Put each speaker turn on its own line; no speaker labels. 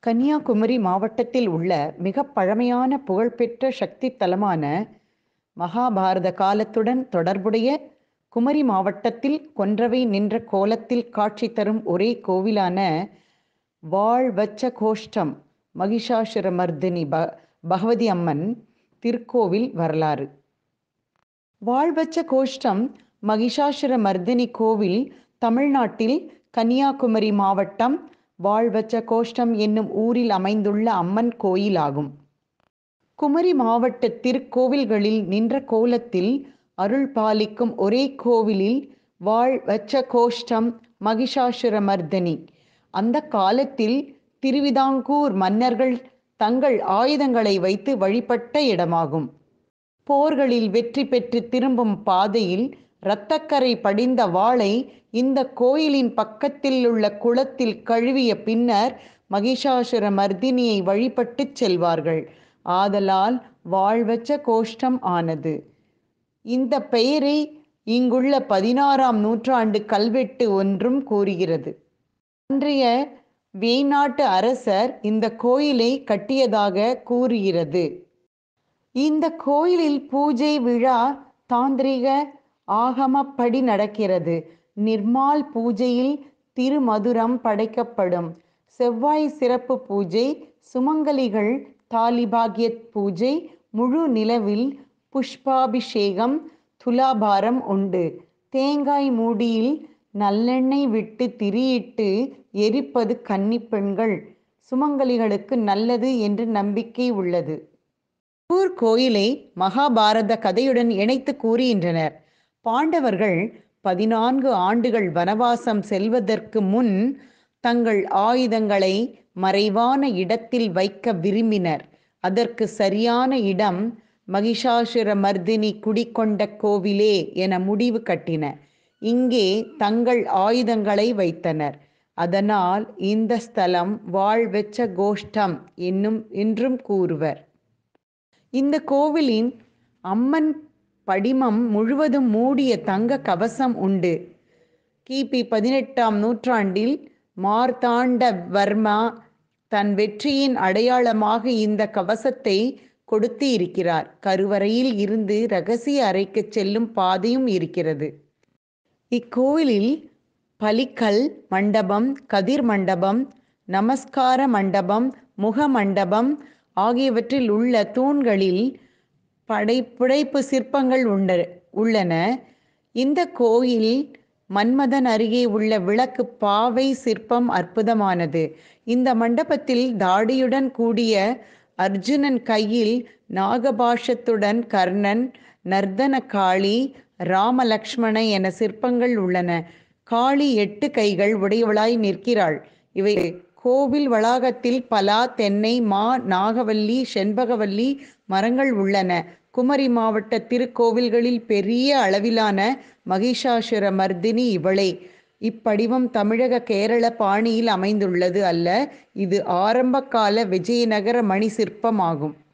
கன்னியாகுமரி மாவட்டத்தில் உள்ள மிகப் பழமையான புகழ்பெற்ற சக்தி தலமான மகாபாரத காலத்துடன் தொடர்புடைய குமரி மாவட்டத்தில் கொன்றவை நின்ற கோலத்தில் காட்சி தரும் ஒரே கோவிலான வாழ்வச்ச கோஷ்டம் மகிஷாசுரமர்தினி ப பகவதி அம்மன் திருக்கோவில் வரலாறு வாழ்வச்ச கோஷ்டம் மகிஷாசுரமர்தினி கோவில் தமிழ்நாட்டில் கன்னியாகுமரி மாவட்டம் வாழ்வச்ச கோஷ்டம் என்னும் ஊரில் அமைந்துள்ள அம்மன் கோயிலாகும் குமரி மாவட்ட திருக்கோவில்களில் நின்ற கோலத்தில் அருள் பாலிக்கும் ஒரே கோவிலில் வாழ்வச்ச கோஷ்டம் மகிஷாசுரமர்தனி அந்த காலத்தில் திருவிதாங்கூர் மன்னர்கள் தங்கள் ஆயுதங்களை வைத்து வழிபட்ட இடமாகும் போர்களில் வெற்றி பெற்று திரும்பும் பாதையில் இரத்தக்கரை படிந்த வாளை இந்த கோயிலின் பக்கத்தில் உள்ள குளத்தில் கழுவிய பின்னர் மகிஷாசுர மர்தினியை வழிபட்டு செல்வார்கள் ஆதலால் வாழ்வச்ச கோஷ்டம் ஆனது இந்த பெயரை இங்குள்ள பதினாறாம் நூற்றாண்டு கல்வெட்டு ஒன்றும் கூறுகிறது அன்றைய வேய்நாட்டு அரசர் இந்த கோயிலை கட்டியதாக கூறுகிறது இந்த கோயிலில் பூஜை விழா தாந்திரிக ஆகமப்படி நடக்கிறது நிர்மால் பூஜையில் திருமதுரம் படைக்கப்படும் செவ்வாய் சிறப்பு பூஜை சுமங்கலிகள் தாலிபாகியத் பூஜை முழு நிலவில் புஷ்பாபிஷேகம் துலாபாரம் உண்டு தேங்காய் மூடியில் நல்லெண்ணெய் விட்டு திரியிட்டு எரிப்பது கன்னி பெண்கள் சுமங்கலிகளுக்கு நல்லது என்று நம்பிக்கை உள்ளது ஊர் கோயிலை மகாபாரத கதையுடன் இணைத்து கூறுகின்றனர் பாண்டவர்கள் பதினான்கு ஆண்டுகள் வனவாசம் செல்வதற்கு முன் தங்கள் ஆயுதங்களை மறைவான இடத்தில் வைக்க விரும்பினர் அதற்கு சரியான இடம் மகிஷாசுர மர்தினி குடிக்கொண்ட கோவிலே என முடிவு கட்டின இங்கே தங்கள் ஆயுதங்களை வைத்தனர் அதனால் இந்த ஸ்தலம் வாழ்வெச்ச கோஷ்டம் என்னும் என்றும் கூறுவர் இந்த கோவிலின் அம்மன் படிமம் முழுவதும் மூடிய தங்க கவசம் உண்டு கிபி பதினெட்டாம் நூற்றாண்டில் மார்த்தாண்ட வர்மா தன் வெற்றியின் அடையாளமாக இந்த கவசத்தை கொடுத்து இருக்கிறார் கருவறையில் இருந்து ரகசிய அறைக்கு செல்லும் பாதையும் இருக்கிறது இக்கோயிலில் பலிக்கல் மண்டபம் கதிர் மண்டபம் நமஸ்கார மண்டபம் முக மண்டபம் ஆகியவற்றில் உள்ள தூண்களில் படைப்புடைப்பு சிற்பங்கள் உண்ட உள்ளன இந்த கோயில் மன்மதன் அருகே உள்ள விளக்கு பாவை சிற்பம் அற்புதமானது இந்த மண்டபத்தில் தாடியுடன் கூடிய அர்ஜுனன் கையில் நாகபாஷத்துடன் கர்ணன் நர்தன காளி ராமலக்ஷ்மண என சிற்பங்கள் உள்ளன காளி எட்டு கைகள் உடையவளாய் நிற்கிறாள் இவை கோவில் வளாகத்தில் பலா தென்னை மா நாகவல்லி செண்பகவல்லி மரங்கள் உள்ளன குமரி மாவட்ட திருக்கோவில்களில் பெரிய அளவிலான மகிஷாசுர மர்தினி இவளே இப்படிவம் தமிழக கேரள பாணியில் அமைந்துள்ளது அல்ல இது ஆரம்ப கால விஜயநகர மணி சிற்பமாகும்